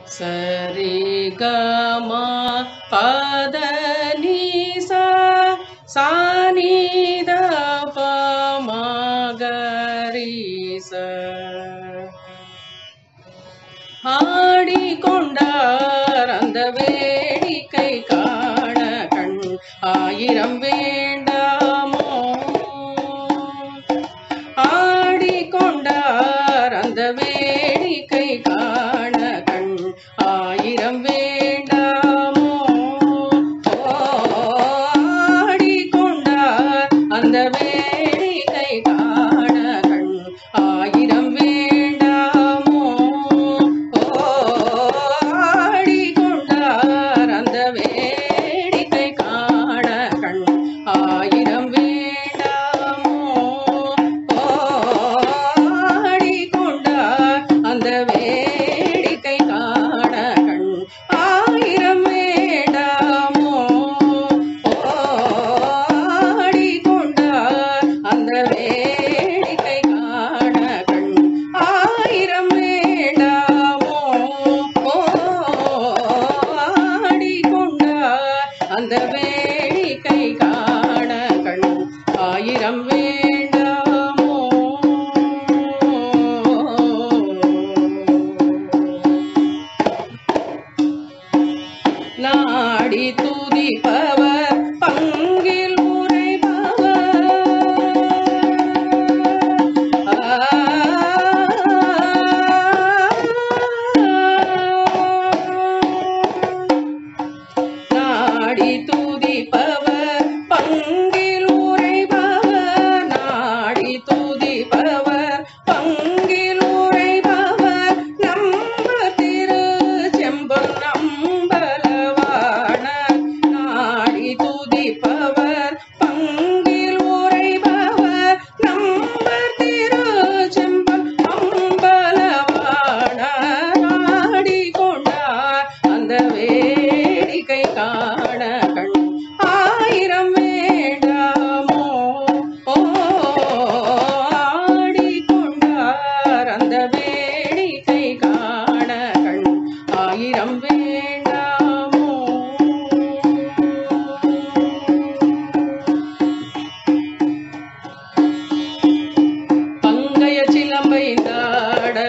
சரி கம பத நீசா சானித பமகரீச ஆடிக்கொண்டார் அந்த வேடிக்கை காண கண் ஆயிரம் வேண்டாமோ ஆடிக்கொண்டார் அந்த வேடிக்கை காண கண் ஆயிரம் வேண்டாமோ ஆடிக்கொண்டார் அந்த வேடிக்கை காண கண் ஆயிரம் வேண்டாமோ ஆடிக்கொண்டார் அந்த வேடிக்கை காண கண் ஆயிரம் வேண்டாமோ ஆடிக்கொண்டார் அந்த வேடிக்கை காண கண் ஆயிரம் வேண்டாமோ ஆடிக்கொண்டார் அந்த வேடிக்கை காண கண் ஆயிரம் வேண்டாமோ ஆடிக்கொண்டார் அந்த வேடிக்கை காண கண் ஆயிரம் வேண்டாமோ நாடி துதிப்பவர் பங்கில் உரைபவர் நாடி துதிப்பவர் பங்கில் உரைபவர் நாடி துதிப்பவர் பங்கில் உரைபவர் நம்ப திரு செம்பொன் நம்பலவான நாடி துதிப்பவர் பங்கில் உரைபவர் நம்ப திரு செம்பொன் அம்பலவான நாடி கொண்டார் அந்த வேடிக்கை காண கண் ஆயிரம் வேண்டாமோ ஆடிக்கொண்டார் அந்த வேடிக்கை காண கண் ஆயிரம் வேண்டாமோ பங்கைய சிலம்பை தாட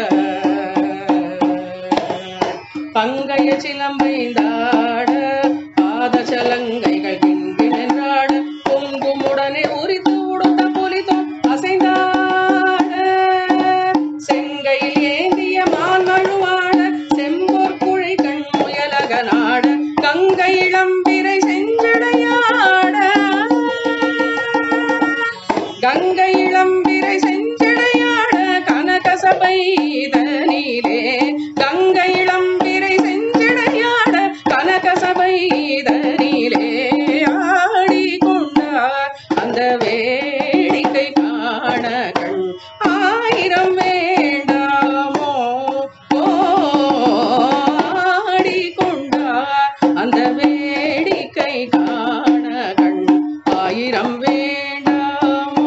பங்கைய சிலம்பை தாட பாத சலங்கைகள் கிண்பி நின்றாட பொங்குமுடனே உரித்து உடுத்த புலிதோன் அசைந்தாட செங்கையில் ஏந்திய மான் நழுவாட செம்பொற் குழை கண் முயலக நாட கங்கை இளம்பிரை செஞ்சடையாட கங்கை இளம்பிரை செஞ்சடையாட கனகசபை தனிலே கங்கை இளம்பிரை செஞ்சடையாட கனகசபை தனிலே ஆடிக்கொண்டார் அந்த வேடிக்கை காண கண் ஆயிரம் வேண்டாமோ ஆடிக்கொண்டார் அந்த வேடிக்கை காண கண் ஆயிரம் வேண்டாமோ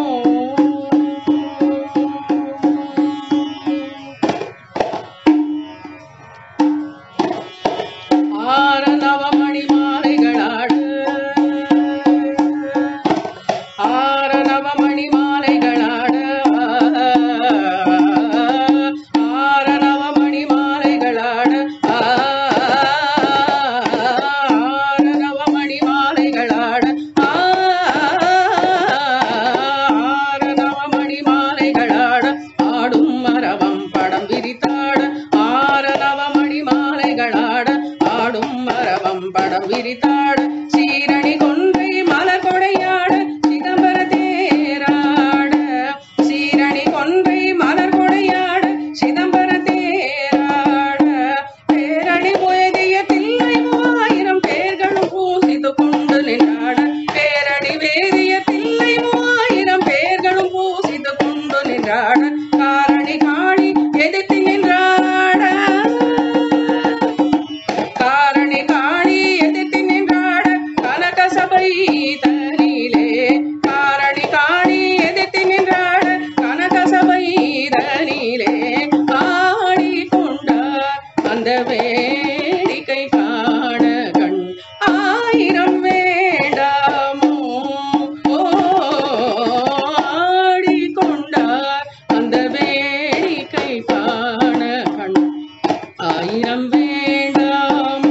ஆர நவமணி மாலைகளாடு ஆர நவமணி மாலைகளாட ஆர நவமணி மாலைகளாட ஆர நவமணி மாலைகளாட ஆர நவமணி மாலைகளாட ஆடும் மரவம் படம் விரித்தாட ஆர நவமணி மாலைகளாட ஆடும் மரவம் படம் விரித்தாட சீரணி கொன்றை மலர் கொடையாட சிதம்பர தேராட சீரணி கொன்றை மலர் கொடையாட சிதம்பர தேராட பேரணி முயதிய தில்லை மூவாயிரம் பேர்களும் பூசித்து கொண்டு நின்றாட பேரணி வேதிய தில்லை மூவாயிரம் பேர்களும் பூசித்து கொண்டு நின்றாட காரணி காணி எதிர்த்து நின்றாட காரணி காணி எதிர்த்து நின்றாட வேடிக்கை காண கண் ஆயிரம் வேண்டாமோ ஓ, ஆடிக்கொண்டார் அந்த வேடிக்கை காண கண் ஆயிரம் வேண்டாமோ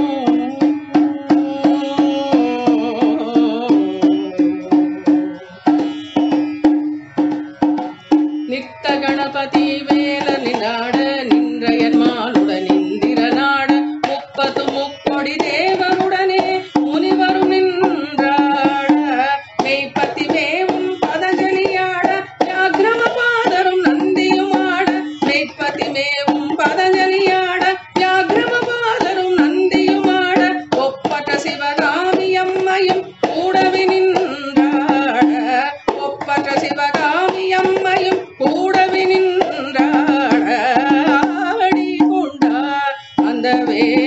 நித்த கணபதி வேலனி நாட நின்றயன் மாலுடன் இந்திர நாட முப்பது முக்கொடி தேவருடனே முனிவரும் நின்றாட மெய்ப்பத்தி மேவும் பதஞ்சலியாட வியாக்கிரம பாதரும் நந்தியும் ஆட மெய்ப்பத்தி மேவும் பதஞ்சலியாட வியாக்கிரம பாதரும் நந்தியும் ஆட ஒப்பட்ட சிவகாமி அம்மையும் கூடவே நின்றாட ஒப்பற்ற சிவகாமி அம்மையும் கூடவே நின்றாட ஆடி கொண்டார் அந்த வே